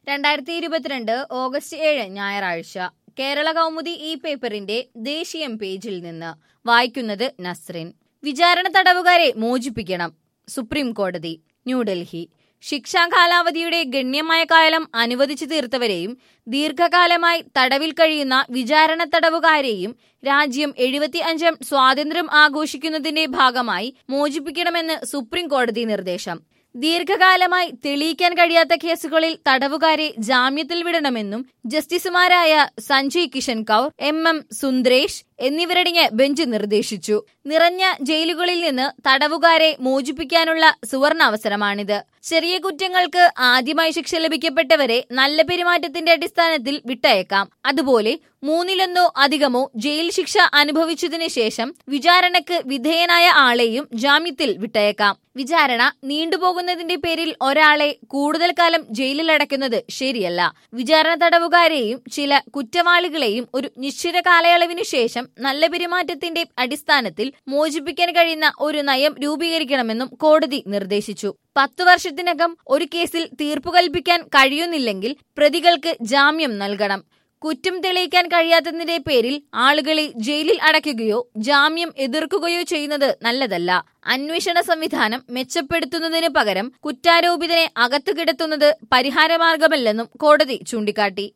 രണ്ടായിരത്തി ഇരുപത്തിരണ്ട് ഓഗസ്റ്റ് ഏഴ് ഞായറാഴ്ച കേരള കൗമുദി ഈ പേപ്പറിന്റെ ദേശീയം പേജിൽ നിന്ന് വായിക്കുന്നത് നസ്രിൻ വിചാരണ തടവുകാരെ മോചിപ്പിക്കണം സുപ്രീം കോടതി ന്യൂഡൽഹി ശിക്ഷാ കാലാവധിയുടെ ഗണ്യമായ കാലം അനുവദിച്ചു തീർത്തവരെയും ദീർഘകാലമായി തടവിൽ കഴിയുന്ന വിചാരണ തടവുകാരെയും രാജ്യം എഴുപത്തി അഞ്ചാം സ്വാതന്ത്ര്യം ആഘോഷിക്കുന്നതിന്റെ ഭാഗമായി മോചിപ്പിക്കണമെന്ന് സുപ്രീം കോടതി നിർദ്ദേശം ദീർഘകാലമായി തെളിയിക്കാൻ കഴിയാത്ത കേസുകളിൽ തടവുകാരെ ജാമ്യത്തിൽ വിടണമെന്നും ജസ്റ്റിസുമാരായ സഞ്ജയ് കിഷൻ കൌർ എം എം സുന്ദരേഷ് എന്നിവരടങ്ങിയ ബെഞ്ച് നിർദ്ദേശിച്ചു നിറഞ്ഞ ജയിലുകളിൽ നിന്ന് തടവുകാരെ മോചിപ്പിക്കാനുള്ള സുവർണാവസരമാണിത് ചെറിയ കുറ്റങ്ങൾക്ക് ആദ്യമായി ശിക്ഷ ലഭിക്കപ്പെട്ടവരെ നല്ല പെരുമാറ്റത്തിന്റെ അടിസ്ഥാനത്തിൽ വിട്ടയക്കാം അതുപോലെ മൂന്നിലൊന്നോ അധികമോ ജയിൽ ശിക്ഷ അനുഭവിച്ചതിനു ശേഷം വിചാരണക്ക് വിധേയനായ ആളെയും ജാമ്യത്തിൽ വിട്ടയക്കാം വിചാരണ നീണ്ടുപോകുന്നതിന്റെ പേരിൽ ഒരാളെ കൂടുതൽ കാലം ജയിലിൽ അടയ്ക്കുന്നത് ശരിയല്ല വിചാരണ തടവുകാരെയും ചില കുറ്റവാളികളെയും ഒരു നിശ്ചിത കാലയളവിനു ശേഷം നല്ല പെരുമാറ്റത്തിന്റെ അടിസ്ഥാനത്തിൽ മോചിപ്പിക്കാൻ കഴിയുന്ന ഒരു നയം രൂപീകരിക്കണമെന്നും കോടതി നിർദ്ദേശിച്ചു പത്തു വർഷത്തിനകം ഒരു കേസിൽ തീർപ്പു കൽപ്പിക്കാൻ കഴിയുന്നില്ലെങ്കിൽ പ്രതികൾക്ക് ജാമ്യം നൽകണം കുറ്റം തെളിയിക്കാൻ കഴിയാത്തതിന്റെ പേരിൽ ആളുകളെ ജയിലിൽ അടയ്ക്കുകയോ ജാമ്യം എതിർക്കുകയോ ചെയ്യുന്നത് നല്ലതല്ല അന്വേഷണ സംവിധാനം മെച്ചപ്പെടുത്തുന്നതിന് പകരം കുറ്റാരോപിതനെ അകത്തു കിടത്തുന്നത് പരിഹാരമാർഗമല്ലെന്നും കോടതി ചൂണ്ടിക്കാട്ടി